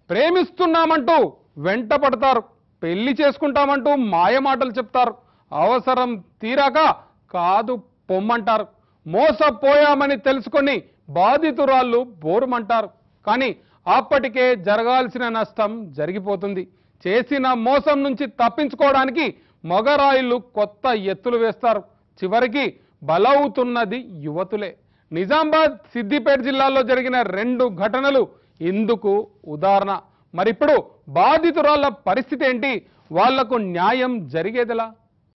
ప్రేమిస్తున్నామంటూ వెంట పడతారు పెళ్లి చేసుకుంటామంటూ మాయమాటలు చెప్తారు అవసరం తీరాక కాదు పొమ్మంటారు మోసపోయామని తెలుసుకొని బాధితురాళ్ళు బోరుమంటారు కానీ అప్పటికే జరగాల్సిన నష్టం జరిగిపోతుంది చేసిన మోసం నుంచి తప్పించుకోవడానికి మగరాయిలు కొత్త ఎత్తులు వేస్తారు చివరికి బలవుతున్నది యువతులే నిజామాబాద్ సిద్దిపేట జిల్లాలో జరిగిన రెండు ఘటనలు ఇందుకు ఉదాహరణ మరిప్పుడు బాధితురాళ్ళ పరిస్థితి ఏంటి వాళ్లకు న్యాయం జరిగేదిలా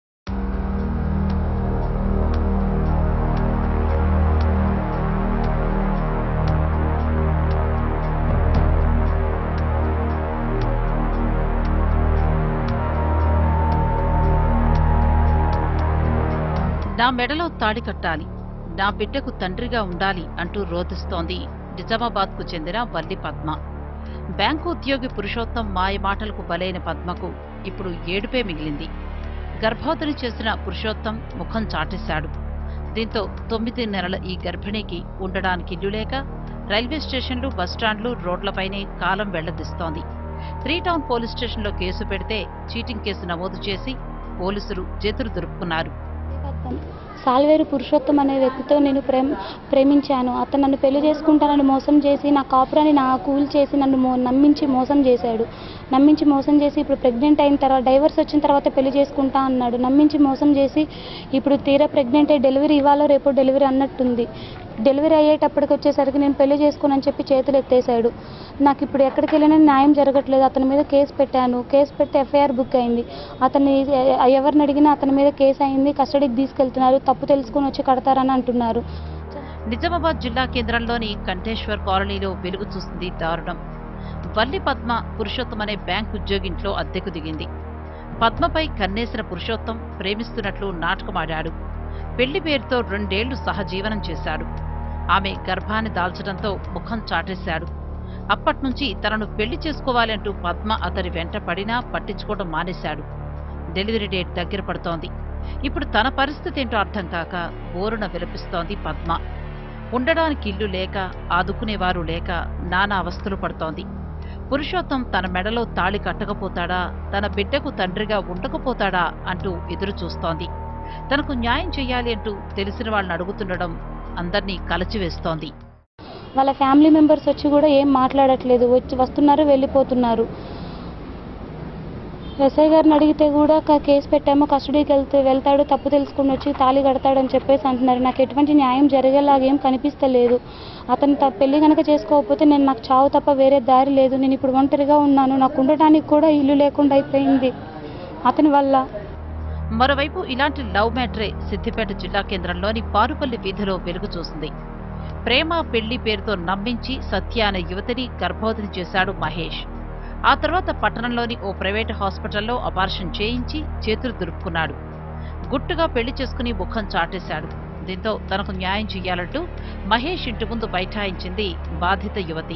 నా మెడలో తాడి కట్టాలి నా బిడ్డకు తండ్రిగా ఉండాలి అంటూ రోధిస్తోంది నిజామాబాద్కు చెందిన వల్లి పద్మ బ్యాంకు ఉద్యోగి పురుషోత్తం మాయ మాటలకు బలైన పద్మకు ఇప్పుడు ఏడుపే మిగిలింది గర్భవతిని చేసిన పురుషోత్తం ముఖం చాటేశాడు దీంతో తొమ్మిది నెలల ఈ గర్భిణికి ఉండడానికి ఇల్లు లేక రైల్వే స్టేషన్లు బస్టాండ్లు రోడ్లపైనే కాలం వెళ్లదీస్తోంది త్రీ టౌన్ పోలీస్ స్టేషన్లో కేసు పెడితే చీటింగ్ కేసు నమోదు చేసి పోలీసులు చేతులు దురుపుకున్నారు సాల్వేరు పురుషోత్తం అనే వ్యక్తితో నేను ప్రేమ ప్రేమించాను అతను నన్ను పెళ్లి చేసుకుంటానని మోసం చేసి నా కాపురాన్ని నా కూల్ చేసి నన్ను మో నమ్మించి మోసం చేశాడు నమ్మించి మోసం చేసి ఇప్పుడు ప్రెగ్నెంట్ అయిన తర్వాత డైవర్స్ వచ్చిన తర్వాత పెళ్లి చేసుకుంటా అన్నాడు నమ్మించి మోసం చేసి ఇప్పుడు తీరా ప్రెగ్నెంట్ అయ్యి డెలివరీ ఇవ్వాలో రేపు డెలివరీ అన్నట్టుంది డెలివరీ అయ్యేటప్పటికి వచ్చేసరికి నేను పెళ్లి చేసుకోనని చెప్పి చేతులు ఎత్తేసాడు నాకు ఇప్పుడు ఎక్కడికి వెళ్ళినా న్యాయం జరగట్లేదు అతని మీద కేసు పెట్టాను కేసు పెట్టి ఎఫ్ఐఆర్ బుక్ అయింది అతన్ని ఎ- ఎవరిని అడిగినా అతని మీద కేసు అయింది కస్టడీకి తీసుకెళ్తున్నారు తప్పు తెలుసుకొని వచ్చి కడతారని అంటున్నారు నిజామాబాద్ జిల్లా కేంద్రంలోని కంఠేశ్వర్ కాలనీలో వెలుగు చూస్తుంది దారుణం వల్లి పద్మ పురుషోత్తం అనే బ్యాంక్ ఉద్యోగింట్లో అద్దెకు దిగింది పద్మపై కన్నేసిన పురుషోత్తం ప్రేమిస్తున్నట్లు నాటకమాడాడు పెళ్లి పేరుతో రెండేళ్లు సహజీవనం చేశాడు ఆమె గర్భాన్ని దాల్చడంతో ముఖం చాటేశాడు అప్పట్నుంచి తనను పెళ్లి చేసుకోవాలంటూ పద్మ అతని వెంట పడినా పట్టించుకోవడం మానేశాడు డెలివరీ డేట్ దగ్గర పడుతోంది ఇప్పుడు తన పరిస్థితి ఏంటో అర్థం కాక బోరున విలపిస్తోంది పద్మ ఉండడానికి ఇల్లు లేక ఆదుకునేవారు లేక నానా అవస్థలు పడుతోంది పురుషోత్తం తన మెడలో తాళి కట్టకపోతాడా తన బిడ్డకు తండ్రిగా ఉండకపోతాడా అంటూ ఎదురు చూస్తోంది తనకు న్యాయం చెయ్యాలి అంటూ తెలిసిన వాళ్ళని అడుగుతుండడం అందర్నీ కలచివేస్తోంది వాళ్ళ ఫ్యామిలీ మెంబర్స్ వచ్చి కూడా ఏం మాట్లాడట్లేదు వచ్చి వస్తున్నారు వెళ్ళిపోతున్నారు ఎస్ఐ గారిని అడిగితే కూడా క- కేసు పెట్టామో కస్టడీకి వెళ్తే వెళ్తాడు తప్పు తెలుసుకుని వచ్చి తాళి కడతాడని చెప్పేసి అంటున్నారు నాకు ఎటువంటి న్యాయం జరిగేలాగేం కనిపిస్తలేదు అతను త పెళ్లి కనుక చేసుకోకపోతే నేను నాకు చావు తప్ప వేరే దారి లేదు నేను ఇప్పుడు ఒంటరిగా ఉన్నాను నాకు ఉండటానికి కూడా ఇల్లు లేకుండా అయిపోయింది అతని వల్ల మరోవైపు ఇలాంటి లవ్ మ్యాటరే సిద్దిపేట జిల్లా కేంద్రంలోని పారుపల్లి వీధిలో వెలుగు చూసింది ప్రేమ పెళ్లి పేరుతో నమ్మించి సత్య అనే యువతిని గర్భవతిని చేశాడు మహేష్ ఆ తర్వాత పట్టణంలోని ఓ ప్రైవేటు హాస్పిటల్లో అపార్షన్ చేయించి చేతులు దురుపుకున్నాడు గుట్టుగా పెళ్లి చేసుకుని ముఖం చాటేశాడు దీంతో తనకు న్యాయం చెయ్యాలంటూ మహేష్ ఇంటి ముందు బైఠాయించింది బాధిత యువతి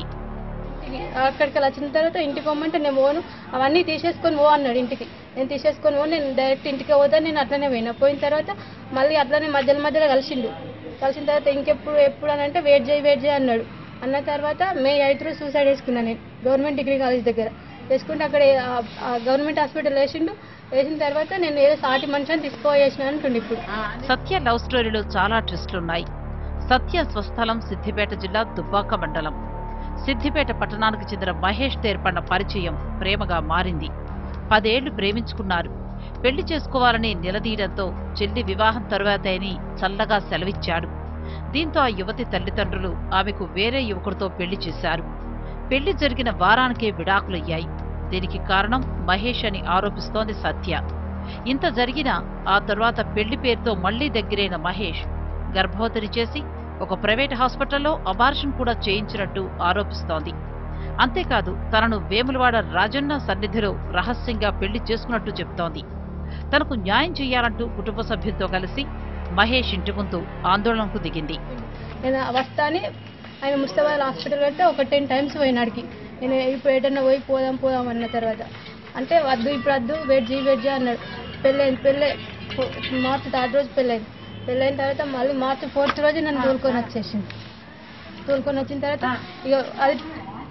అక్కడికి అలా వచ్చిన తర్వాత ఇంటికి పోమంటే నేను పోను అవన్నీ తీసేసుకొని పో అన్నాడు ఇంటికి నేను తీసేసుకొని పో నేను డైరెక్ట్ ఇంటికి పోతా నేను అట్లనే పోయినా పోయిన తర్వాత మళ్ళీ అట్లనే మధ్యలో మధ్యలో కలిసిండు కలిసిన తర్వాత ఇంకెప్పుడు ఎప్పుడు అని అంటే వెయిట్ చేయి వెయిట్ చేయి అన్నాడు అన్న తర్వాత మే ఎయిత్ రోజు సూసైడ్ వేసుకున్నాను నేను గవర్నమెంట్ డిగ్రీ కాలేజ్ దగ్గర వేసుకుంటే అక్కడ ఆ- ఆ గవర్నమెంట్ హాస్పిటల్ వేసిండు వేసిన తర్వాత నేను ఏదో సాటి మనిషిని తీసుకోవేసిన అంటుండు ఇప్పుడు సత్య లవ్ స్టోరీలో చాలా ట్విస్టులున్నాయి సత్య స్వస్థలం సిద్దిపేట జిల్లా దుబ్బాక మండలం సిద్దిపేట పట్టణానికి చెందిన మహేష్ ఏర్పడిన పరిచయం ప్రేమగా మారింది పదేళ్లు ప్రేమించుకున్నారు పెళ్లి చేసుకోవాలని నిలదీయడంతో చెల్లి వివాహం తరువాతని చల్లగా సెలవిచ్చాడు దీంతో ఆ యువతి తల్లిదండ్రులు ఆమెకు వేరే యువకుడితో పెళ్లి చేశారు పెళ్లి జరిగిన వారానికే విడాకులయ్యాయి దీనికి కారణం మహేష్ అని ఆరోపిస్తోంది సత్య ఇంత జరిగినా ఆ తరువాత పెళ్లి పేరుతో మళ్లీ దగ్గరైన మహేష్ గర్భవతిని చేసి ఒక ప్రైవేట్ హాస్పిటల్లో అబార్షన్ కూడా చేయించినట్టు ఆరోపిస్తోంది అంతేకాదు తనను వేములవాడ రాజన్న సన్నిధిలో రహస్యంగా పెళ్లి చేసుకున్నట్టు చెప్తోంది తనకు న్యాయం చేయాలంటూ కుటుంబ సభ్యులతో కలిసి మహేష్ ఇంటి ముందు ఆందోళనకు దిగింది నేను వస్తా అని ఆయన ముస్తాబాద్ హాస్పిటల్ పెడితే ఒక టెన్ టైమ్స్ పోయినాడికి నేను ఇప్పుడు ఏదన్నా పోయి పోదాం పోదాం అన్న తర్వాత అంటే వద్దు ఇప్పుడు వద్దు వెయిట్ చేయి వెయిట్ చేయి అన్నాడు పెళ్ళైంది పెళ్ళై మార్చి థర్డ్ రోజు పెళ్ళైంది పెళ్ళైన తర్వాత మళ్ళీ మార్చి ఫోర్త్ రోజు నన్ను తోలుకొని వచ్చేసింది తోలుకొని వచ్చిన తర్వాత ఇక అది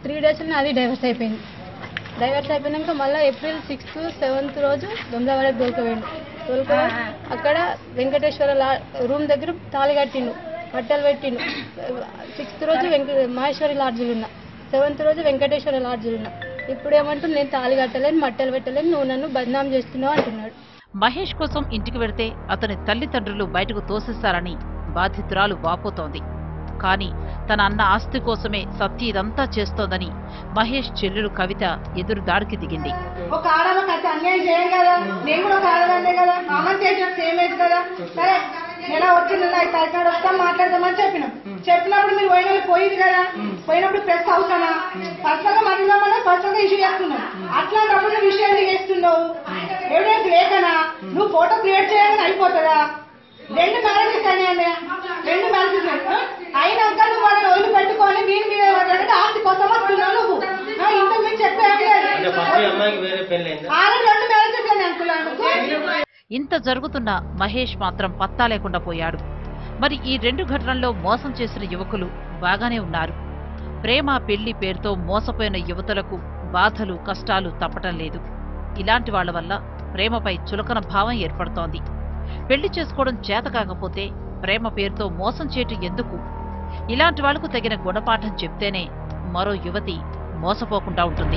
త్రీ డేస్లోనే అది డైవర్స్ అయిపోయింది డైవర్స్ అయిపోయినాక మళ్ళీ ఏప్రిల్ సిక్స్త్ సెవెంత్ రోజు దొంగవాడకు దొరకపోయిండు దొరకపోయి అక్కడ వెంకటేశ్వర లా రూమ్ దగ్గర తాళి కట్టిండు బట్టలు పెట్టిండు సిక్స్త్ రోజు వెంక మహేశ్వరి లాడ్జ్లు ఉన్నా సెవెంత్ రోజు వెంకటేశ్వర లాడ్జ్లు ఉన్నా ఇప్పుడు ఏమంటుంది నేను తాళి కట్టలేను మట్టలు పెట్టలేను నువ్వు నన్ను బద్నాం చేస్తున్నావు అంటున్నాడు మహేష్ కోసం ఇంటికి వెడితే అతని తల్లిదండ్రులు బయటకు తోసేశారని బాధితురాలు వాపోతోంది కానీ తన అన్న ఆస్తి కోసమే సత్య ఇదంతా చేస్తోందని మహేష్ చెల్లెలు కవిత ఎదురు దాడికి దిగింది ఒక ఆడవాళ్ళకి అయితే అన్యాయం చేయం కదా నేను కూడా ఒక ఆడదాన్నే కదా మా అమ్మ చేసిన సేమ్ ఏజ్ కదా సరే నెల వచ్చింది నాకు తలకాడ వస్తాం మాట్లాడదామని చెప్పినాం చెప్పినప్పుడు మీరు పోయిన వాళ్ళు పోయింది కదా పోయినప్పుడు ప్రెస్ అవసరమా పర్సనల్ గా మాట్లాడమన్నా పర్సనల్ గా ఇష్యూ చేస్తున్నాం అట్లాంటప్పుడు నువ్వు ఇష్యూ ఎందుకు చేస్తున్నావు ఎవిడెన్స్ లేకనా నువ్వు ఫోటో క్రియేట్ చేయాలని అయిపోతుందా రెండు మ్యారేజెస్ అయినాయండి రెండు మ్యారేజెస్ అయినాక నువ్వు వాళ్ళని వదిలి పెట్టుకొని వీని మీద మాట్లాడితే ఆస్తి కోసం వస్తున్నావు నువ్వు ఆ, ఇంతకు మించి చెప్పే ఏం లేదు అంటే ఫస్ట్ ఈ అమ్మాయికి వేరే పెళ్ళైందా ఆల్రెడీ రెండు మ్యారేజెస్ అని అనుకున్నాను ఇంత జరుగుతున్న మహేష్ మాత్రం పత్తా లేకుండా పోయాడు మరి ఈ రెండు ఘటనల్లో మోసం చేసిన యువకులు బాగానే ఉన్నారు ప్రేమ పెళ్లి పేరుతో మోసపోయిన యువతులకు బాధలు కష్టాలు తప్పటం లేదు ఇలాంటి వాళ్ల వల్ల ప్రేమపై చులకన భావం ఏర్పడుతోంది పెళ్లి చేసుకోవడం చేత కాకపోతే ప్రేమ పేరుతో మోసం చేయటం ఎందుకు ఇలాంటి వాళ్లకు తగిన గుణపాఠం చెప్తేనే మరో యువతి మోసపోకుండా ఉంటుంది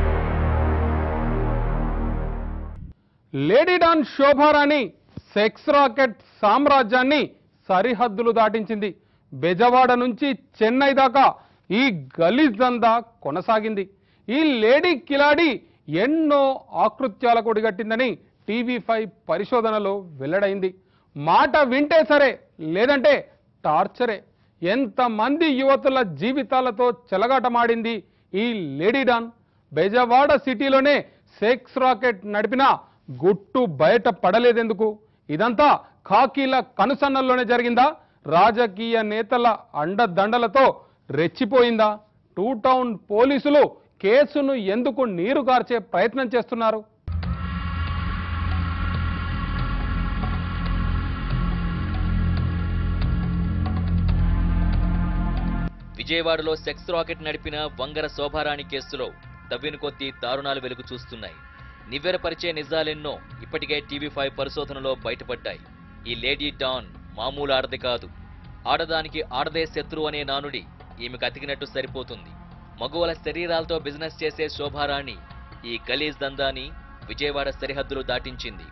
lady don Shobharani sex racket సామ్రాజ్యాన్ని సరిహద్దులు దాటించింది బెజవాడ నుంచి చెన్నై దాకా ఈ గలీజ్ దందా కొనసాగింది ఈ లేడీ కిలాడి ఎన్నో ఆకృత్యాలకు ఒడిగట్టిందని టీవీ ఫైవ్ పరిశోధనలో వెల్లడైంది మాట వింటే సరే లేదంటే టార్చరే ఎంతమంది యువతుల జీవితాలతో చెలగాటమాడింది ఈ లేడీ డాన్ బెజవాడ సిటీలోనే సెక్స్ రాకెట్ నడిపినా గుట్టు బయట పడలేదెందుకు ఇదంతా ఖాకీల కనుసన్నల్లోనే జరిగిందా రాజకీయ నేతల అండదండలతో రెచ్చిపోయిందా టూ టౌన్ పోలీసులు కేసును ఎందుకు నీరు గార్చే ప్రయత్నం చేస్తున్నారు విజయవాడలో సెక్స్ రాకెట్ నడిపిన వంగర శోభారాణి కేసులో తవ్విన కొద్దీ దారుణాలు వెలుగు చూస్తున్నాయి నివ్వెరపరిచే నిజాలెన్నో ఇప్పటికే టీవీ ఫైవ్ పరిశోధనలో బయటపడ్డాయి ఈ లేడీ డాన్ మామూలు ఆడది కాదు ఆడదానికి ఆడదే శత్రువు అనే నానుడి ఈమెకు అతికినట్టు సరిపోతుంది మగువల శరీరాలతో బిజినెస్ చేసే శోభారాణి ఈ గలీజ్ దందాని విజయవాడ సరిహద్దులు దాటించింది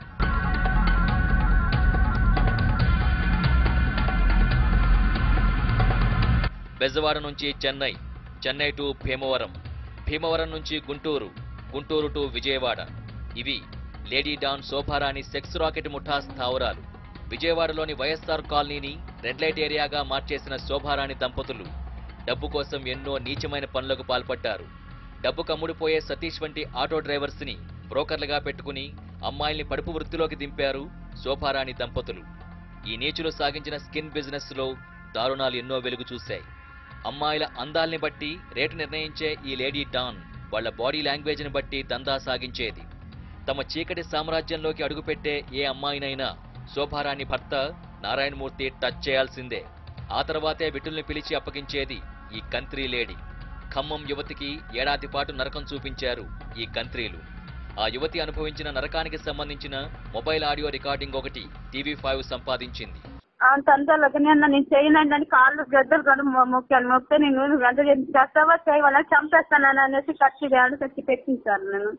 బెజవాడ నుంచి చెన్నై చెన్నై టు భీమవరం భీమవరం నుంచి గుంటూరు గుంటూరు టు విజయవాడ ఇవి lady don Shobharani sex racket ముఠా స్థావరాలు విజయవాడలోని వైఎస్ఆర్ కాలనీని రెడ్ లైట్ ఏరియాగా మార్చేసిన శోభారాణి దంపతులు డబ్బు కోసం ఎన్నో నీచమైన పనులకు పాల్పడ్డారు డబ్బు కమ్ముడిపోయే సతీష్ వంటి ఆటో డ్రైవర్స్ ని బ్రోకర్లుగా పెట్టుకుని అమ్మాయిల్ని పడుపు వృత్తిలోకి దింపారు శోభారాణి దంపతులు ఈ నీచులు సాగించిన స్కిన్ బిజినెస్ లో దారుణాలు ఎన్నో వెలుగు చూశాయి అమ్మాయిల అందాల్ని బట్టి రేటు నిర్ణయించే ఈ లేడీ డాన్ వాళ్ళ బాడీ లాంగ్వేజ్ ని బట్టి దందా సాగించేది తమ చీకటి సామ్రాజ్యంలోకి అడుగుపెట్టే ఏ అమ్మాయినైనా శోభారాణి భర్త నారాయణమూర్తి టచ్ చేయాల్సిందే ఆ తర్వాతే విటుల్ని పిలిచి అప్పగించేది ఈ కంత్రీ లేడీ ఖమ్మం యువతికి ఏడాది పాటు నరకం చూపించారు ఈ కంత్రీలు ఆ యువతి అనుభవించిన నరకానికి సంబంధించిన మొబైల్ ఆడియో రికార్డింగ్ ఒకటి టీవీ ఫైవ్ సంపాదించింది తంతలోకి నేను నేను చేయనండి అని కాళ్ళు గద్దలు కానీ మొక్కాను మొక్కితే నేను గంట చేస్తావా చేయి వాళ్ళని చంపేస్తానని అనేసి కచ్చి వేయాలి కచ్చి పెట్టించాను నేను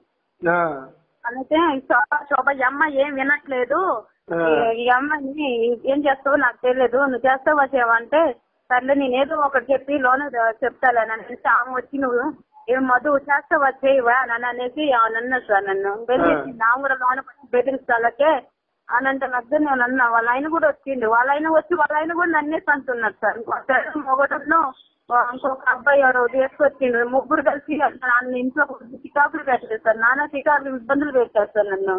అయితే ఈ శోభ శోభ ఈ అమ్మాయి ఏం వినట్లేదు ఈ- ఈ అమ్మాయిని ఏం చేస్తావో నాకు తెలియదు నువ్వు చేస్తావా చేయవంటే సర్లే నేను ఏదో ఒకటి చెప్పి లోన చెప్తాలేని అనేసి ఆమె వచ్చి నువ్వు ఏం మధు చేస్తావా చేయవా అని అనేసి ఆమె అన్నది సార్ నన్ను బెదిరించింది ఆమె కూడా లోన బెదిరిస్తాలకే అని అంటే నాకు నేను అన్నా వాళ్ళ ఆయన కూడా వచ్చిండు వాళ్ళ ఆయన వచ్చి వాళ్ళ ఆయన కూడా నన్నే అంటున్నారు సార్ ఒకటిలో ఇంకొక అబ్బాయి ఎవరో తీసుకొచ్చిండు ముగ్గురు కలిసి నన్ను ఇంట్లో చికాకులు పెట్టలేదు సార్ నాన్న చికాకులు ఇబ్బందులు పెట్టారు సార్ నన్ను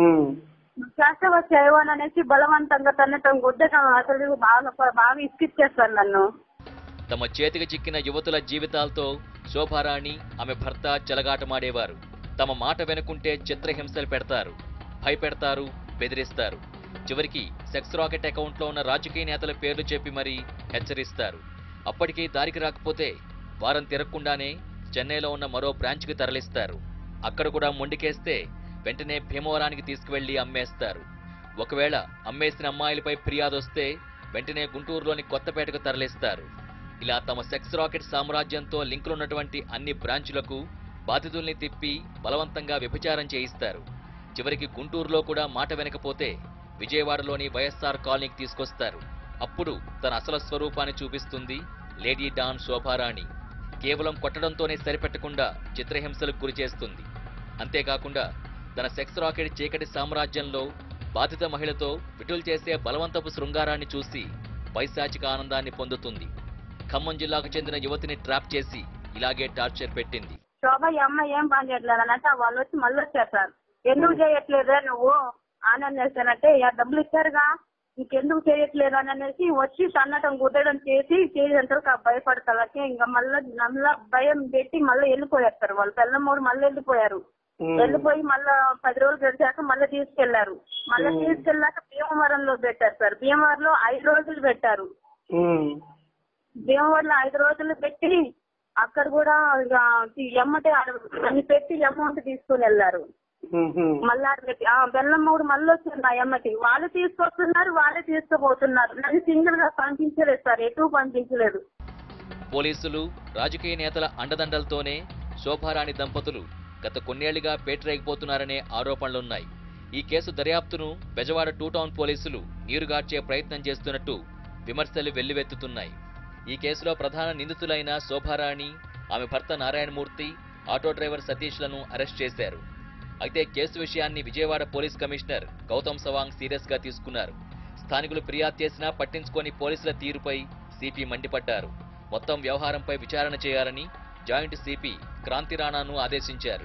చేస్తే వచ్చాయో అని అనేసి బలవంతంగా తన్నటం గుద్దటం అసలు బాగా బాగా ఇసుకిచ్చేస్తారు నన్ను తమ చేతికి చిక్కిన యువతుల జీవితాలతో శోభారాణి ఆమె భర్త చెలగాటమాడేవారు తమ మాట వెనుకుంటే చిత్రహింసలు పెడతారు భయపెడతారు బెదిరిస్తారు చివరికి సెక్స్ రాకెట్ అకౌంట్లో ఉన్న రాజకీయ నేతల పేర్లు చెప్పి మరీ హెచ్చరిస్తారు అప్పటికీ దారికి రాకపోతే వారం తిరగకుండానే చెన్నైలో ఉన్న మరో బ్రాంచ్కి తరలిస్తారు అక్కడ కూడా మొండికేస్తే వెంటనే భీమవరానికి తీసుకువెళ్లి అమ్మేస్తారు ఒకవేళ అమ్మేసిన అమ్మాయిలపై ఫిర్యాదు వస్తే వెంటనే గుంటూరులోని కొత్తపేటకు తరలిస్తారు ఇలా తమ సెక్స్ రాకెట్ సామ్రాజ్యంతో లింకులున్నటువంటి అన్ని బ్రాంచులకు బాధితుల్ని తిప్పి బలవంతంగా వ్యభిచారం చేయిస్తారు చివరికి గుంటూరులో కూడా మాట వెనకపోతే విజయవాడలోని వైఎస్ఆర్ కాలనీకి తీసుకొస్తారు అప్పుడు తన అసలు స్వరూపాన్ని చూపిస్తుంది లేడీ డాన్ శోభారాణి కేవలం కొట్టడంతోనే సరిపెట్టకుండా చిత్రహింసలకు గురి చేస్తుంది అంతేకాకుండా తన సెక్స్ రాకెట్ చీకటి సామ్రాజ్యంలో బాధిత మహిళతో విటులు చేసే బలవంతపు శృంగారాన్ని చూసి పైశాచిక ఆనందాన్ని పొందుతుంది ఖమ్మం జిల్లాకు చెందిన యువతిని ట్రాప్ చేసి ఇలాగే టార్చర్ పెట్టింది శోభ ఈ అమ్మాయి ఏం పని చేయట్లేదు అని అంటే వాళ్ళు వచ్చి మళ్ళీ వచ్చారు సార్ ఎందుకు చేయట్లేదే నువ్వు అని అనేసానంటే "యా, డబ్బులు ఇచ్చారుగా ఇంకెందుకు చేయట్లేదు అని అనేసి వచ్చి సన్నటం కుదరడం చేసి చేసేంతవరకు భయపడతాలకి ఇంకా మళ్ళీ మళ్ళా భయం పెట్టి మళ్ళీ వెళ్ళిపోయారు సార్ వాళ్ళు పిల్లమ్మూడు మళ్ళీ వెళ్ళిపోయారు వెళ్ళిపోయి మళ్ళా పది రోజులు గడిచాక మళ్ళీ తీసుకెళ్లారు మళ్ళీ తీసుకెళ్ళాక భీమవరంలో పెట్టారు సార్ భీమవరంలో ఐదు రోజులు పెట్టారు భీమవరంలో ఐదు రోజులు పెట్టి అక్కడ కూడా ఇక ఎమ్మటే అన్ని పెట్టి అమౌంట్ తీసుకుని వెళ్ళారు మళ్ళీ ఆడ పెట్టి ఆ బెల్లం మూడు మళ్ళీ వచ్చింది ఆ ఎమ్మటి వాళ్ళు తీసుకొస్తున్నారు వాళ్ళే తీసుకుపోతున్నారు నన్ను సింగిల్ గా పంపించలేదు సార్ ఎటు పంపించలేదు పోలీసులు రాజకీయ నేతల అండదండలతోనే శోభారాణి దంపతులు గత కొన్నేళ్లుగా పేటరేగిపోతున్నారనే ఆరోపణలున్నాయి ఈ కేసు దర్యాప్తును బెజవాడ టూ టౌన్ పోలీసులు నీరుగార్చే ప్రయత్నం చేస్తున్నట్టు విమర్శలు వెల్లువెత్తుతున్నాయి ఈ కేసులో ప్రధాన నిందితులైన శోభారాణి ఆమె భర్త నారాయణమూర్తి ఆటో డ్రైవర్ సతీష్లను అరెస్ట్ చేశారు అయితే కేసు విషయాన్ని Vijayawada police commissioner Gautam Sawang serious గా తీసుకున్నారు స్థానికులు ఫిర్యాదు చేసినా పట్టించుకోని పోలీసుల తీరుపై సిపి మండిపడ్డారు మొత్తం వ్యవహారంపై విచారణ చేయాలని జాయింట్ సిపి క్రాంతి రాణాను ఆదేశించారు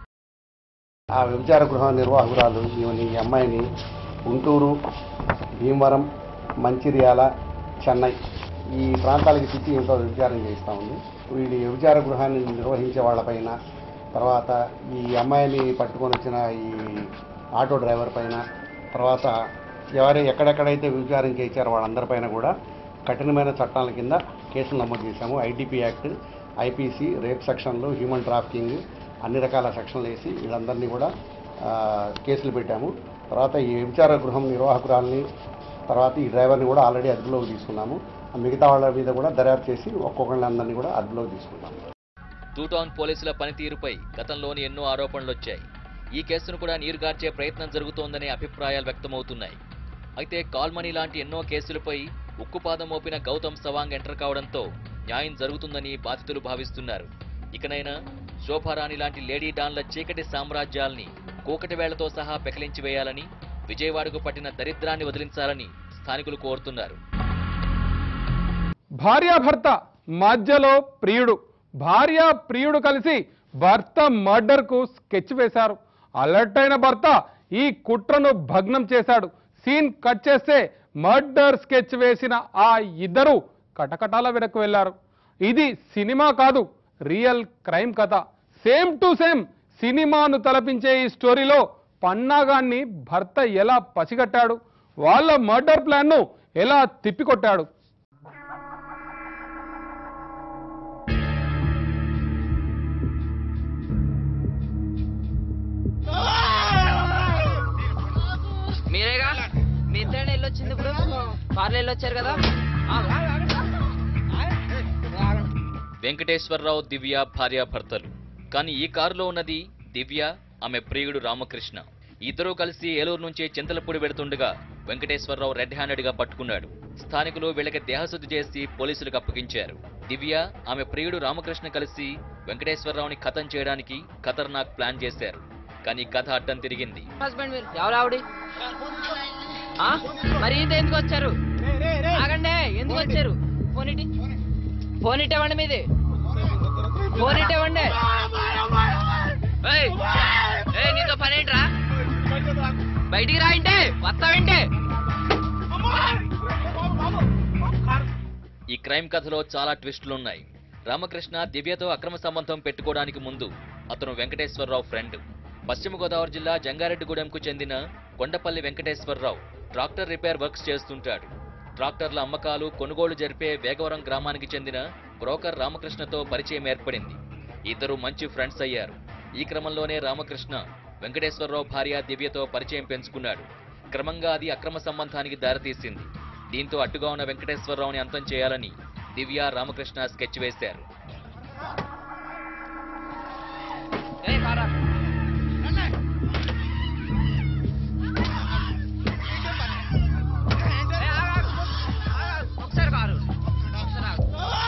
ఆ వ్యభిచార గృహ నిర్వాహకురాలు ఈమెని ఈ అమ్మాయిని గుంటూరు భీమవరం మంచిర్యాల చెన్నై ఈ ప్రాంతాలకి తిప్పి ఇంట్లో వ్యభిచారం చేస్తూ ఉంది వీడి వ్యభిచార గృహాన్ని నిర్వహించే వాళ్ళపైన తర్వాత ఈ అమ్మాయిని పట్టుకొని వచ్చిన ఈ ఆటో డ్రైవర్ పైన తర్వాత ఎవరు ఎక్కడెక్కడైతే వ్యభిచారం చేశారో వాళ్ళందరిపైన కూడా కఠినమైన చట్టాల కింద కేసులు నమోదు చేశాము ఐటీపీ యాక్ట్ ఐపీసీ రేప్ సెక్షన్లు హ్యూమన్ ట్రాఫికింగ్ అన్ని రకాల సెక్షన్లు వేసి వీళ్ళందరినీ కూడా ఆ, కేసులు పెట్టాము తర్వాత ఈ వ్యభిచార గృహం నిర్వాహకురాల్ని తర్వాత ఈ డ్రైవర్ని కూడా ఆల్రెడీ అదుపులోకి తీసుకున్నాము ఆ మిగతా వాళ్ళ మీద కూడా దర్యాప్తు చేసి ఒక్కొక్కళ్ళని అందరినీ కూడా అదుపులోకి తీసుకున్నాము టూ టౌన్ పోలీసుల పనితీరుపై గతంలోని ఎన్నో ఆరోపణలొచ్చాయి ఈ కేసును కూడా నీరుగార్చే ప్రయత్నం జరుగుతోందనే అభిప్రాయాలు వ్యక్తమవుతున్నాయి అయితే కాల్మనీ లాంటి ఎన్నో కేసులపై ఉక్కుపాదం మోపిన గౌతమ్ సవాంగ్ ఎంటర్ కావడంతో న్యాయం జరుగుతుందని బాధితులు భావిస్తున్నారు ఇకనైనా శోభారాణి లాంటి లేడీ డాన్ల చీకటి సామ్రాజ్యాల్ని కూకటి వేళ్లతో సహా పెకిలించి వేయాలని విజయవాడకు పట్టిన దరిద్రాన్ని వదిలించాలని స్థానికులు కోరుతున్నారు భార్యాభర్త మధ్యలో ప్రియుడు భార్య ప్రియుడు కలిసి భర్త మర్డర్కు స్కెచ్ వేశారు అలర్ట్ అయిన భర్త ఈ కుట్రను భగ్నం చేశాడు సీన్ కట్ చేస్తే మర్డర్ స్కెచ్ వేసిన ఆ ఇద్దరు కటకటాల వెనక్కు వెళ్లారు ఇది సినిమా కాదు రియల్ క్రైమ్ కథ సేమ్ టు సేమ్ సినిమాను తలపించే ఈ స్టోరీలో పన్నాగాన్ని భర్త ఎలా పసిగట్టాడు వాళ్ళ మర్డర్ ప్లాన్ను ఎలా తిప్పికొట్టాడు మీరేగా మీ ఇద్దరు వెళ్ళొచ్చింది ఇప్పుడు కార్లో వెళ్ళొచ్చారు కదా వెంకటేశ్వరరావు దివ్య భార్యాభర్తలు కానీ ఈ కారులో ఉన్నది దివ్య ఆమె ప్రియుడు రామకృష్ణ ఇద్దరూ కలిసి ఏలూరు నుంచి చింతలపూడి వెడుతుండగా వెంకటేశ్వరరావు రెడ్ హ్యాండెడ్ గా పట్టుకున్నాడు స్థానికులు వీళ్ళకి దేహశుద్ధి చేసి పోలీసులకు అప్పగించారు దివ్య ఆమె ప్రియుడు రామకృష్ణ కలిసి వెంకటేశ్వరరావుని ఖతం చేయడానికి ఖతర్నాక్ ప్లాన్ చేశారు కానీ కథ అడ్డం తిరిగింది హస్బెండ్ మీరు ఎవరు ఆవిడ ఆ? మరి ఇంత ఎందుకు వచ్చారు ఆగండి ఎందుకు వచ్చారు ఫోన్ ఇటీ ఫోన్ ఇవ్వండి మీది ఫోన్ ఇవ్వండి ఏయ్! ఏయ్, నీతో పని ఏంట్రా బయటికి రా ఇంటే వస్తావేంటే ఈ క్రైమ్ కథలో చాలా ట్విస్టులున్నాయి రామకృష్ణ దివ్యతో అక్రమ సంబంధం పెట్టుకోవడానికి ముందు అతను వెంకటేశ్వరరావు ఫ్రెండ్ పశ్చిమ గోదావరి జిల్లా జంగారెడ్డిగూడెంకు చెందిన Kondapalli Venkateswara Rao tractor repair works చేస్తుంటాడు ట్రాక్టర్ల అమ్మకాలు కొనుగోలు జరిపే వేగవరం గ్రామానికి చెందిన బ్రోకర్ రామకృష్ణతో పరిచయం ఏర్పడింది ఇద్దరు మంచి ఫ్రెండ్స్ అయ్యారు ఈ క్రమంలోనే రామకృష్ణ వెంకటేశ్వరరావు భార్య దివ్యతో పరిచయం పెంచుకున్నాడు క్రమంగా అది అక్రమ సంబంధానికి దారితీసింది దీంతో అడ్డుగా ఉన్న వెంకటేశ్వరరావుని అంతం చేయాలని దివ్య రామకృష్ణ స్కెచ్ వేశారు ఏ కారా ఏ, ఆగు, ఆగు. ఆగు, ఒకసారి కారు ఒకసారి ఆగు.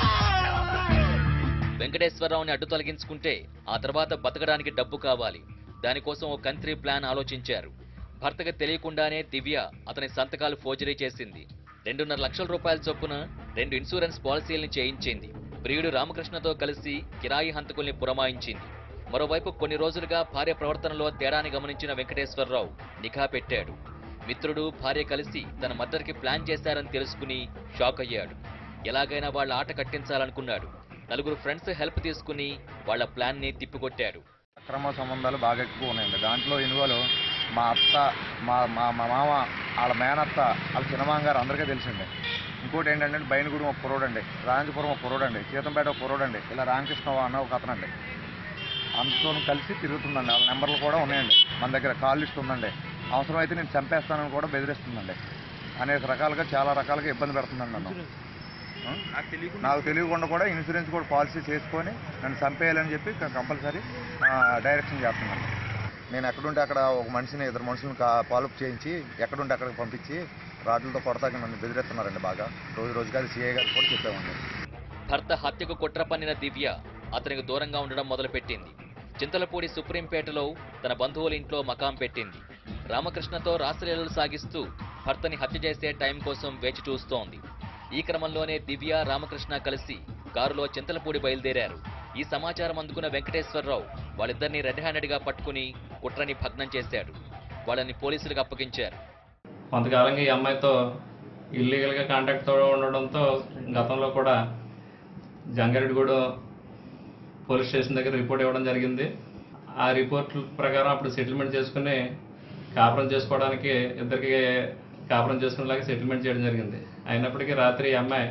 వెంకటేశ్వరరావుని అడ్డు తొలగించుకుంటే ఆ తర్వాత బతకడానికి డబ్బు కావాలి దానికోసం ఓ కంత్రి ప్లాన్ ఆలోచించారు భర్తకు తెలియకుండానే దివ్య అతని సంతకాలు ఫోర్జరీ చేసింది రెండున్నర లక్షల రూపాయల చొప్పున రెండు ఇన్సూరెన్స్ పాలసీల్ని చేయించింది ప్రియుడు రామకృష్ణతో కలిసి కిరాయి హంతకుల్ని పురమాయించింది మరోవైపు కొన్ని రోజులుగా భార్య ప్రవర్తనలో తేడాని గమనించిన వెంకటేశ్వరరావు నిఘా పెట్టాడు మిత్రుడు భార్య కలిసి తన మద్దరికి ప్లాన్ చేశారని తెలుసుకుని షాక్ అయ్యాడు ఎలాగైనా వాళ్ళ ఆట కట్టించాలనుకున్నాడు నలుగురు ఫ్రెండ్స్ హెల్ప్ తీసుకుని వాళ్ళ ప్లాన్ ని తిప్పికొట్టాడు అక్రమ సంబంధాలు బాగా ఎక్కువ ఉన్నాయండి దాంట్లో ఇన్వాల్వ్ మా అత్త మా మా మా మామ వాళ్ళ మేనత్త వాళ్ళ చిన్నమామ గారు అందరికీ తెలిసిండే ఇంకోటి ఏంటంటే బయనగూడెం ఒక కురోడండి రాంజపురం ఒక కురోడండి సీతంపేట ఒక కురోడండి ఇలా రామకృష్ణ అన్న ఒక అతనండి అంతతో కలిసి తిరుగుతుందండి వాళ్ళ నెంబర్లు కూడా ఉన్నాయండి మన దగ్గర కాల్ లిస్ట్ ఉందండి అవసరమైతే నేను చంపేస్తానని కూడా బెదిరిస్తుందండి అనేక రకాలుగా చాలా రకాలుగా ఇబ్బంది పెడుతుందండి నన్ను ఆ? నాకు తెలియకుండా కూడా ఇన్సూరెన్స్ కూడా పాలసీ చేసుకొని నన్ను చంపేయాలని చెప్పి కంపల్సరీ డైరెక్షన్ చేస్తున్నాను నేను ఎక్కడుంటే అక్కడ ఒక మనిషిని ఇద్దరు మనుషులను ఫాలోఅప్ చేయించి ఎక్కడుంటే అక్కడికి పంపించి రాడ్లతో కొడతాకి నన్ను బెదిరిస్తున్నారండి బాగా రోజు రోజుగా అది సీఐ గారు కూడా చెప్పామండి భర్త హత్యకు కుట్ర పన్నిన దివ్య అతనికి దూరంగా ఉండడం మొదలుపెట్టింది చింతలపూడి సుప్రీంపేటలో తన బంధువుల ఇంట్లో మకాం పెట్టింది రామకృష్ణతో రాసలీలలు సాగిస్తూ భర్తని హత్య చేసే టైం కోసం వేచి చూస్తోంది ఈ క్రమంలోనే దివ్య రామకృష్ణ కలిసి కారులో చింతలపూడి బయలుదేరారు ఈ సమాచారం అందుకున్న వెంకటేశ్వరరావు వాళ్ళిద్దరిని రెడ్ హ్యాండెడ్ గా పట్టుకుని కుట్రని భగ్నం చేశాడు వాళ్ళని పోలీసులకు అప్పగించారు కొంతకాలంగా ఈ అమ్మాయితో ఇల్లీగల్గా కాంటాక్ట్తో ఉండడంతో గతంలో కూడా జంగారెడ్డిగూడెం పోలీస్ స్టేషన్ దగ్గర రిపోర్ట్ ఇవ్వడం జరిగింది ఆ రిపోర్ట్ ప్రకారం అప్పుడు సెటిల్మెంట్ చేసుకుని కాపురం చేసుకోవడానికి ఇద్దరికి కాపురం చేసుకునేలాగా సెటిల్మెంట్ చేయడం జరిగింది అయినప్పటికీ రాత్రి ఈ అమ్మాయి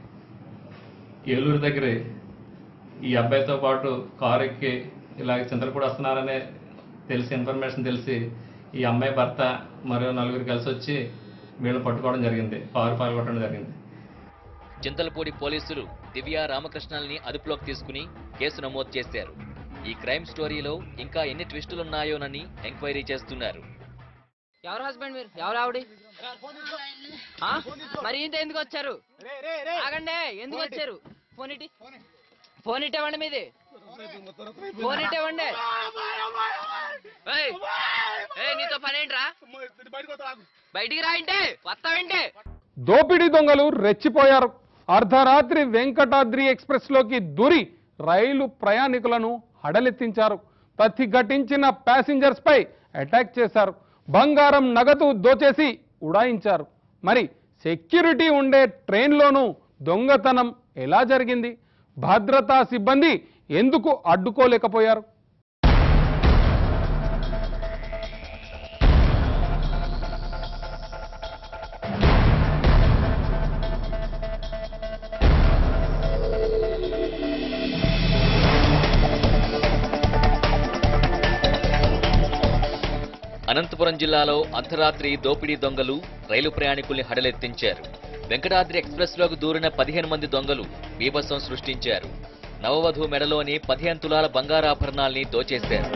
ఏలూరు దగ్గర ఈ అబ్బాయితో పాటు కారు ఎక్కి ఇలాగ చింతలపూడి వస్తున్నారనే తెలిసి ఇన్ఫర్మేషన్ తెలిసి ఈ అమ్మాయి భర్త మరో నలుగురు కలిసి వచ్చి వీళ్ళని పట్టుకోవడం జరిగింది కారు పాల్గొట్టడం జరిగింది చింతలపూడి పోలీసులు దివ్య రామకృష్ణల్ని అదుపులోకి తీసుకుని కేసు నమోదు చేశారు ఈ క్రైమ్ స్టోరీలో ఇంకా ఎన్ని ట్విస్టులున్నాయోనని ఎంక్వైరీ చేస్తున్నారు ఎవరు హస్బెండ్ మీరు ఎవరు ఆవిడ ఆ? మరి ఇంత ఎందుకు వచ్చారు ఆగండి ఎందుకు వచ్చారు ఫోన్ ఇటీ ఫోన్ ఇట్టేవండి మీది ఫోన్ ఇట్టేవండి ఏయ్, ఏయ్, నీతో పని ఏంట్రా బయటికి రా ఇంటే వస్తావేంటి దోపిడీ దొంగలు రెచ్చిపోయారు అర్ధరాత్రి వెంకటాద్రి ఎక్స్ప్రెస్ లోకి దూరి రైలు ప్రయాణికులను హడలెత్తించారు ప్రతిఘటించిన ప్యాసింజర్స్ పై అటాక్ చేశారు బంగారం నగదు దోచేసి ఉడాయించారు మరి సెక్యూరిటీ ఉండే ట్రైన్లోనూ దొంగతనం ఎలా జరిగింది భద్రతా సిబ్బంది ఎందుకు అడ్డుకోలేకపోయారు అనంతపురం జిల్లాలో అర్ధరాత్రి దోపిడీ దొంగలు రైలు ప్రయాణికుల్ని హడలెత్తించారు వెంకటాద్రి ఎక్స్ప్రెస్లోకి దూరిన పదిహేను మంది దొంగలు బీభత్సం సృష్టించారు నవవధు మెడలోని పదిహేను తులాల బంగారాభరణాల్ని దోచేశారు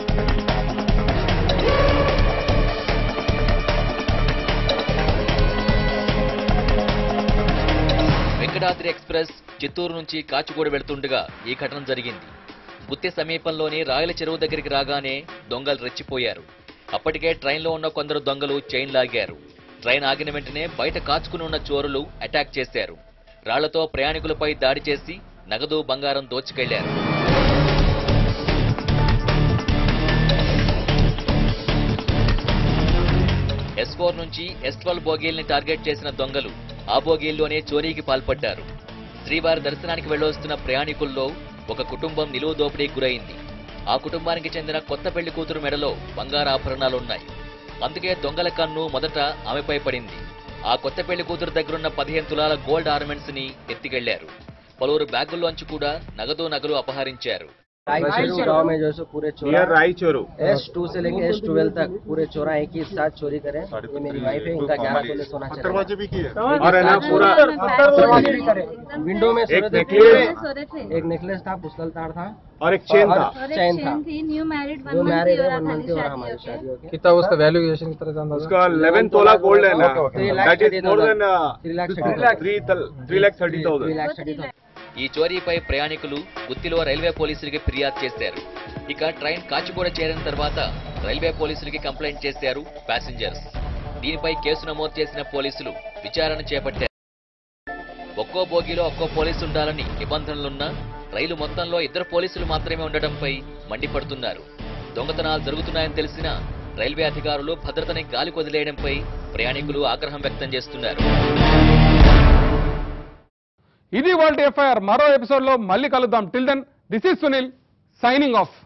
వెంకటాద్రి ఎక్స్ప్రెస్ చిత్తూరు నుంచి కాచిగూడ వెళ్తుండగా ఈ ఘటన జరిగింది గుత్తి సమీపంలోని రాయల చెరువు దగ్గరికి రాగానే దొంగలు రెచ్చిపోయారు అప్పటికే ట్రైన్లో ఉన్న కొందరు దొంగలు చైన్ లాగారు ట్రైన్ ఆగిన వెంటనే బయట కాచుకుని ఉన్న చోరులు అటాక్ చేశారు రాళ్లతో ప్రయాణికులపై దాడి చేసి నగదు బంగారం దోచుకెళ్లారు ఎస్ ఫోర్ నుంచి ఎస్ ట్వెల్వ్ బోగీల్ని టార్గెట్ చేసిన దొంగలు ఆ బోగీల్లోనే చోరీకి పాల్పడ్డారు శ్రీవారి దర్శనానికి వెళ్ళొస్తున్న ప్రయాణికుల్లో ఒక కుటుంబం నిలువు దోపిడీకి గురైంది ఆ కుటుంబానికి చెందిన కొత్త పెళ్లి కూతురు మెడలో బంగారాభరణాలున్నాయి అందుకే దొంగల కన్ను మొదట ఆమెపై పడింది ఆ కొత్త పెళ్లి కూతురు దగ్గరున్న పదిహేను తులాల గోల్డ్ ఆర్నమెంట్స్ ని ఎత్తికెళ్లారు పలువురు బ్యాగుల్లోంచి కూడా నగదు నగలు అపహరించారు रायचूरू गांव में जो है सो पूरे चोरा नियर रायचूरू एस टू से लेके एस ट्वेल्व तक पूरे चोरा एक ही साथ चोरी करे ये मेरी वाइफ है इनका ग्यारह तोले सोना चला भी किए और है ना पूरा दरवाजे भी करे विंडो में एक सोने थे necklace- एक नेकलेस था पुस्तल तार था और एक चेन और था चेन था न्यू मैरिड जो मैरिड है वन मंथ हो रहा हमारी शादी होके कितना उसका वैल्यूएशन कितना था उसका 11 तोला गोल्ड है ना Three lakh that is thirty more thousand. Then Three lakh thirty three lakh three three lakh thirty three thousand lakh thirty thousand ఈ చోరీపై ప్రయాణికులు గుత్తిలో రైల్వే పోలీసులకి ఫిర్యాదు చేశారు ఇక ట్రైన్ కాచిగూడ చేరిన తర్వాత రైల్వే పోలీసులకి కంప్లైంట్ చేశారు ప్యాసింజర్స్ దీనిపై కేసు నమోదు చేసిన పోలీసులు విచారణ చేపట్టారు ఒక్కో బోగిలో ఒక్కో పోలీసు ఉండాలని నిబంధనలున్నా రైలు మొత్తంలో ఇద్దరు పోలీసులు మాత్రమే ఉండటంపై మండిపడుతున్నారు దొంగతనాలు జరుగుతున్నాయని తెలిసినా రైల్వే అధికారులు భద్రతని గాలికి వదిలేయడంపై ప్రయాణికులు ఆగ్రహం వ్యక్తం చేస్తున్నారు ఇది వాళ్ళ ఎఫ్ఐఆర్ మరో ఎపిసోడ్ లో మళ్ళీ కలుద్దాం till then this is Sunil signing of